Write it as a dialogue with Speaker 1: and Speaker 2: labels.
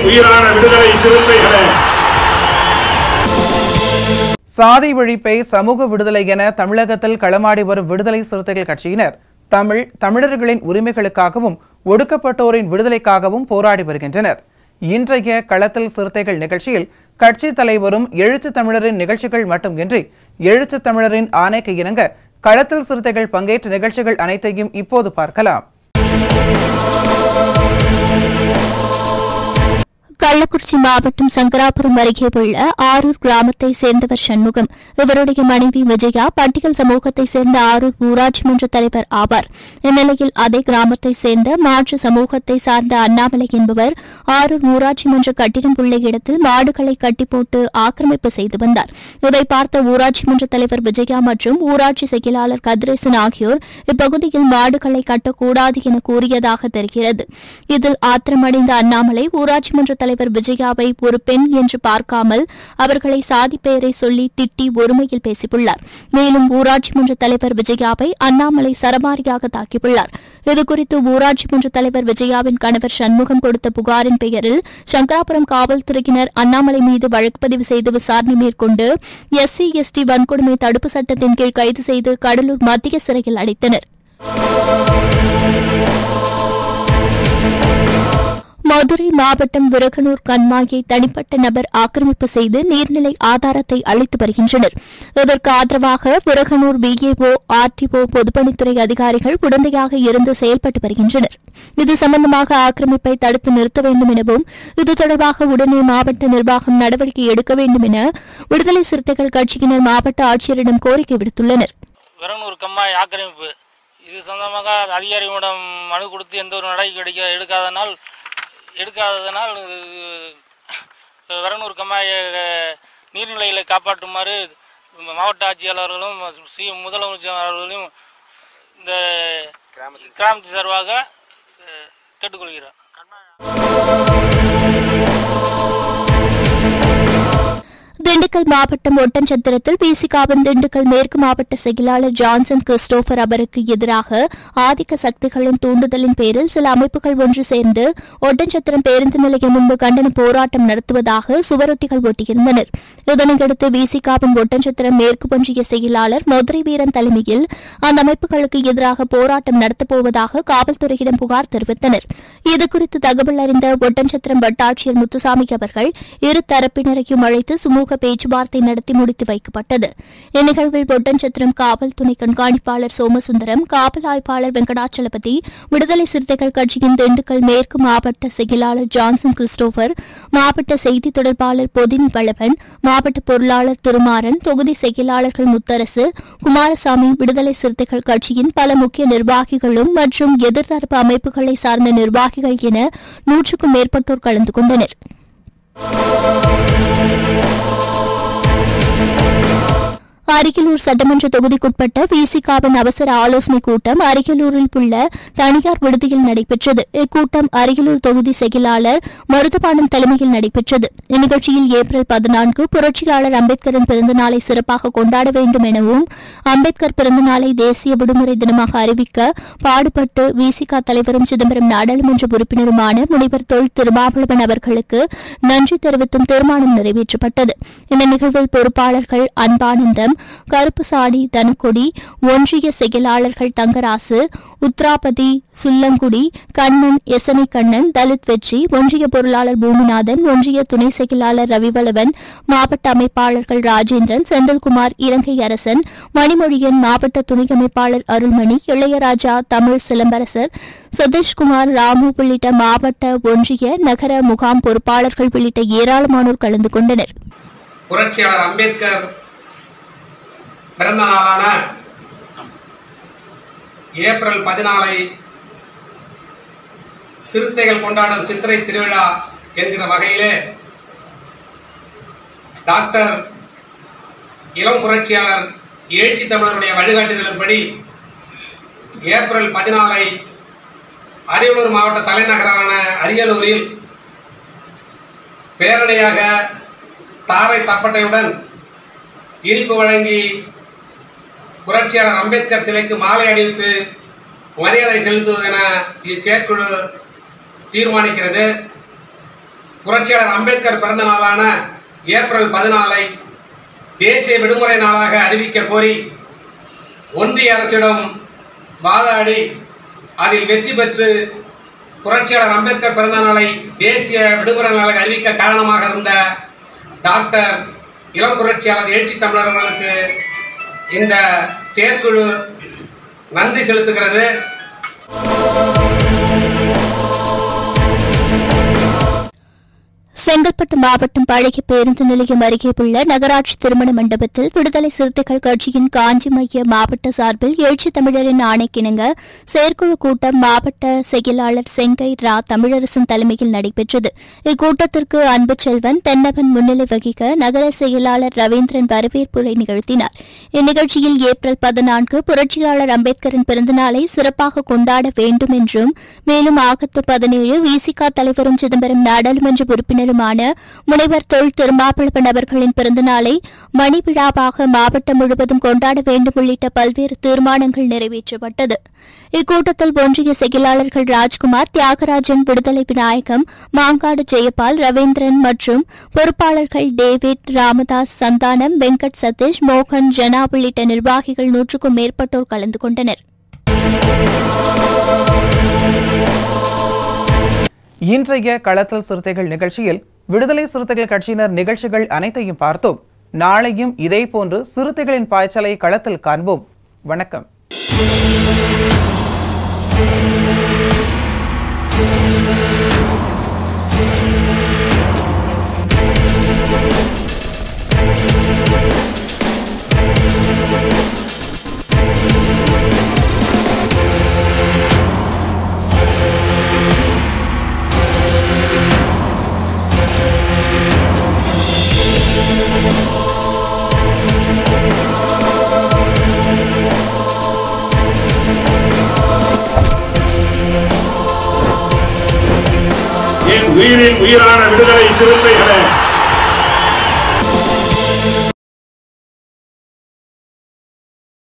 Speaker 1: உயிரான விடுதலை சிறுத்தைகளே
Speaker 2: சாதி ஒழிப்பை சமூக விடுதலை என தமிழகத்தில் களமாடி வரும் விடுதலை சிறுத்தைகள் கட்சியினர் தமிழ் தமிழர்களின் உரிமைகளுக்காகவும் ஒடுக்கப்பட்டோரின் விடுதலைக்காகவும் போராடி வருகின்றனர் இன்றைய களத்தில் சிறுத்தைகள் நிகழ்ச்சியில் கட்சி தலைவரும் எழுத்து தமிழரின் நிகழ்ச்சிகள் மட்டுமின்றி எழுத்து தமிழரின் ஆணைக்கு இணங்க களத்தில் சிறுத்தைகள் பங்கேற்ற நிகழ்ச்சிகள் அனைத்தையும் இப்போது பார்க்கலாம்
Speaker 3: கள்ளக்குறிச்சி மாவட்டம் சங்கராபுரம் அருகே உள்ள ஆரூர் கிராமத்தை சேர்ந்தவர் சண்முகம் இவருடைய மனைவி விஜயா பட்டியல் சமூகத்தை சேர்ந்த ஆரூர் ஊராட்சி மன்ற தலைவர் ஆவார் இந்நிலையில் அதே கிராமத்தை சேர்ந்த மாற்று சமூகத்தை சார்ந்த அண்ணாமலை என்பவர் ஆரூர் ஊராட்சி மன்ற கட்டிடம் உள்ள இடத்தில் மாடுகளை கட்டி போட்டு ஆக்கிரமிப்பு செய்து வந்தார் இதை பார்த்த ஊராட்சி மன்ற தலைவர் விஜயா மற்றும் ஊராட்சி செயலாளர் கதிரேசன் ஆகியோர் இப்பகுதியில் மாடுகளை கட்டக்கூடாது என கூறியதாக தெரிகிறது இதில் ஆத்திரமடைந்த அண்ணாமலை ஊராட்சி மன்ற தலைவர் விஜயாவை ஒரு பெண் என்று பார்க்காமல் அவர்களை சாதி பெயரை சொல்லி திட்டி ஒருமையில் பேசியுள்ளார் மேலும் ஊராட்சி மன்ற தலைவர் விஜயாவை அண்ணாமலை சரமாரியாக தாக்கியுள்ளார் இதுகுறித்து ஊராட்சி மன்ற தலைவர் விஜயாவின் கணவர் சண்முகம் கொடுத்த புகாரின் பெயரில் சங்கராபுரம் காவல்துறையினர் அண்ணாமலை மீது வழக்கு பதிவு செய்து விசாரணை மேற்கொண்டு எஸ்சி எஸ்டி வன்கொடுமை தடுப்பு சட்டத்தின் கீழ் கைது செய்து கடலூர் மத்திய சிறையில் அடைத்தனர் மதுரை மாவட்டம் விரகனூர் கண்மாயை தனிப்பட்ட நபர் ஆக்கிரமிப்பு செய்து நீர்நிலை ஆதாரத்தை அளித்து வருகின்றனர் இதற்கு ஆதரவாக விரகனூர் பிஏஓ ஆர்டிஓ பொதுப்பணித்துறை அதிகாரிகள் உடந்தையாக இருந்து செயல்பட்டு வருகின்றனர் இது சம்பந்தமாக ஆக்கிரமிப்பை தடுத்து நிறுத்த வேண்டும் எனவும் இது தொடர்பாக உடனே மாவட்ட நிர்வாகம் நடவடிக்கை எடுக்க வேண்டும் என விடுதலை சிறுத்தைகள் கட்சியினர் மாவட்ட ஆட்சியரிடம் கோரிக்கை விடுத்துள்ளனர்
Speaker 4: விரனூர் கம்மாய் ஆக்கிரமிப்பு இது சொந்தமாக அதிகாரியிடம் மனு கொடுத்து எந்த ஒரு நடவடிக்கை எடுக்க எடுக்காதனால் எடுக்காததனால் அஹ், விரனூர் கம்மாயை அஹ், நீர்நிலைகளை காப்பாற்றுமாறு மாவட்ட ஆட்சியாளர்களும் சி முதலமைச்சர் அவர்களையும் இந்த கிராமத்து சார்பாக அஹ், கேட்டுக்கொள்கிறோம்
Speaker 3: திண்டுக்கல் மாவட்டம் ஒட்டன்சத்திரத்தில் பிசிகாவின் திண்டுக்கல் மேற்கு மாவட்ட செயலாளர் ஜான்சன் கிறிஸ்டோபர் அவருக்கு எதிராக ஆதிக்க சக்திகளின் தூண்டுதலின் பேரில் சில அமைப்புகள் ஒன்று சேர்ந்து ஒட்டன்சத்திரம் பேருந்து நிலையம் முன்பு கண்டன போராட்டம் நடத்துவதாக சுவரொட்டிகள் ஒட்டியிருந்தனர் இதனையடுத்து விசிகாவின் ஒட்டன்சத்திரம் மேற்கு ஒன்றிய செயலாளர் மதுரை வீரன் தலைமையில் அந்த அமைப்புகளுக்கு எதிராக போராட்டம் நடத்தப்போவதாக காவல்துறையிடம் புகார் தெரிவித்தனர் இதுகுறித்து தகவல் அறிந்த ஒட்டன்சத்திரம் வட்டாட்சியர் முத்துசாமி அவர்கள் இரு தரப்பினரையும் அழைத்து சுமூக பேச்சுவார்த்தை நடத்தி முடித்து வைக்கப்பட்டது இந்நிகழ்வில் ஒட்டன்சத்திரம் காவல் துணை கண்காணிப்பாளர் சோமசுந்தரம் காவல் ஆய்வாளர் வெங்கடாச்சலபதி விடுதலை சிறுத்தைகள் கட்சியின் திண்டுக்கல் மேற்கு மாவட்ட செயலாளர் ஜான்சன் கிறிஸ்டோபர் மாவட்ட செய்தி தொடர்பாளர் பொதினி வளவன் மாவட்ட பொருளாளர் திருமாறன் தொகுதி செயலாளர்கள் முத்தரசு குமாரசாமி விடுதலை சிறுத்தைகள் கட்சியின் பல முக்கிய நிர்வாகிகளும் மற்றும் எதிர்த்தரப்பு அமைப்புகளை சார்ந்த நிர்வாகிகள் என நூற்றுக்கும் மேற்பட்டோர் கலந்து கொண்டனர் அரியலூர் சட்டமன்ற தொகுதிக்குட்பட்ட விசிகாவின் அவசர ஆலோசனைக் கூட்டம் அரியலூரில் உள்ள தனியார் விடுதியில் நடைபெற்றது இக்கூட்டம் அரியலூர் தொகுதி செயலாளர் மருதபாணம் தலைமையில் நடைபெற்றது இந்நிகழ்ச்சியில் ஏப்ரல் பதினான்கு புரட்சியாளர் அம்பேத்கரின் பிறந்தநாளை சிறப்பாக கொண்டாட வேண்டும் எனவும் அம்பேத்கர் பிறந்தநாளை தேசிய விடுமுறை தினமாக அறிவிக்க பாடுபட்டு விசிகா தலைவரும் சிதம்பரம் நாடாளுமன்ற உறுப்பினருமான முனைவர் தொல் திருமாவளவன் அவர்களுக்கு நன்றி தெரிவித்தும் தீர்மானம் நிறைவேற்றப்பட்டது இந்த நிகழ்வில் பொறுப்பாளர்கள் அன்பானந்தம் கருப்புசாடி தனுக்கொடி ஒன்றிய செயலாளர்கள் தங்கராசு உத்ராபதி சுல்லங்குடி கண்ணன் எசனை கண்ணன் தலித் வெற்றி ஒன்றிய பொருளாளர் பூமிநாதன் ஒன்றிய துணை செயலாளர் ரவிவளவன் மாவட்ட அமைப்பாளர்கள் ராஜேந்திரன் செந்தில்குமார் இலங்கை அரசன் மணிமொழியன் மாவட்ட துணை அமைப்பாளர் அருள்மணி இளையராஜா தமிழ் சிலம்பரசர் சதீஷ்குமார் ராமு உள்ளிட்ட மாவட்ட ஒன்றிய நகர முகாம் பொறுப்பாளர்கள் உள்ளிட்ட ஏராளமானோர் கலந்து கொண்டனர்
Speaker 5: புரட்சியாளர் அம்பேத்கர் பிறந்த நாளான ஏப்ரல் பதினாலை சிறுத்தைகள் கொண்டாடும் சித்திரை திருவிழா என்கிற வகையிலே டாக்டர் இளம் புரட்சியாளர் எழுச்சி தமிழருடைய வழிகாட்டுதலின்படி ஏப்ரல் பதினாலை அரியலூர் மாவட்ட தலைநகரான அரியலூரில் பேரணியாக தாரை தப்பட்டையுடன் இனிப்பு வழங்கி புரட்சியாளர் அம்பேத்கர் சிலைக்கு மாலை அணிவித்து மரியாதை செலுத்துவதென இச்செயற்குழு தீர்மானிக்கிறது புரட்சியாளர் அம்பேத்கர் பிறந்த நாளான ஏப்ரல் பதினாலை தேசிய விடுமுறை நாளாக அறிவிக்க கோரி ஒன்றிய அரசிடம் வாதாடி அதில் வெற்றி பெற்று புரட்சியாளர் அம்பேத்கர் பிறந்த நாளை தேசிய விடுமுறை நாளாக அறிவிக்க காரணமாக இருந்த டாக்டர் இளம் புரட்சியாளர் எழுச்சி தமிழர்களுக்கு இந்த செயற்குழு நன்றி செலுத்துகிறது
Speaker 3: செங்கல்பட்டு மாவட்டம் பழைய பேருந்து நிலையம் அருகே உள்ள நகராட்சி திருமண மண்டபத்தில் விடுதலை சிறுத்தைகள் கட்சியின் காஞ்சி மைய மாவட்ட சார்பில் எழுச்சி தமிழரின் ஆணைக்கிணங்க செயற்குழு கூட்டம் மாவட்ட செயலாளர் செங்கை ரா தமிழரசன் தலைமையில் நடைபெற்றது இக்கூட்டத்திற்கு அன்பு செல்வன் தென்னவன் முன்னிலை வகிக்க நகர செயலாளர் ரவீந்திரன் வரவேற்புரை நிகழ்த்தினார் இந்நிகழ்ச்சியில் ஏப்ரல் பதினான்கு புரட்சியாளர் அம்பேத்கரின் பிறந்தநாளை சிறப்பாக கொண்டாட வேண்டும் என்றும் மேலும் ஆகத்து பதினேழு விசிக தலைவரும் சிதம்பரம் நாடாளுமன்ற உறுப்பினருமான முனைவர் தொல் திருமாவளவன் அவர்களின் பிறந்தநாளை மணி விழாவாக மாவட்டம் முழுவதும் கொண்டாட வேண்டும் உள்ளிட்ட பல்வேறு தீர்மானங்கள் நிறைவேற்றப்பட்டது இக்கூட்டத்தில் ஒன்றிய செயலாளர்கள் ராஜ்குமார் தியாகராஜன் விடுதலை விநாயகம் மாங்காடு ஜெயபால் ரவீந்திரன் மற்றும் பொறுப்பாளர்கள் டேவிட் ராமதாஸ் சந்தானம் வெங்கட் சதீஷ் மோகன் ஜனா உள்ளிட்ட நிர்வாகிகள் நூற்றுக்கும் மேற்பட்டோர் கலந்து கொண்டனர்
Speaker 2: இன்றைய களத்தல் சிறுத்தைகள் நிகழ்ச்சியில் விடுதலை சிறுத்தைகள் கட்சியினர் நிகழ்ச்சிகள் அனைத்தையும் பார்த்தோம் நாளையும் இதேபோன்று சிறுத்தைகளின் பாய்ச்சலை களத்தில் காண்போம் வணக்கம்
Speaker 1: என் உயிரின் உயிரான விடுதலை சிறுத்தைகளே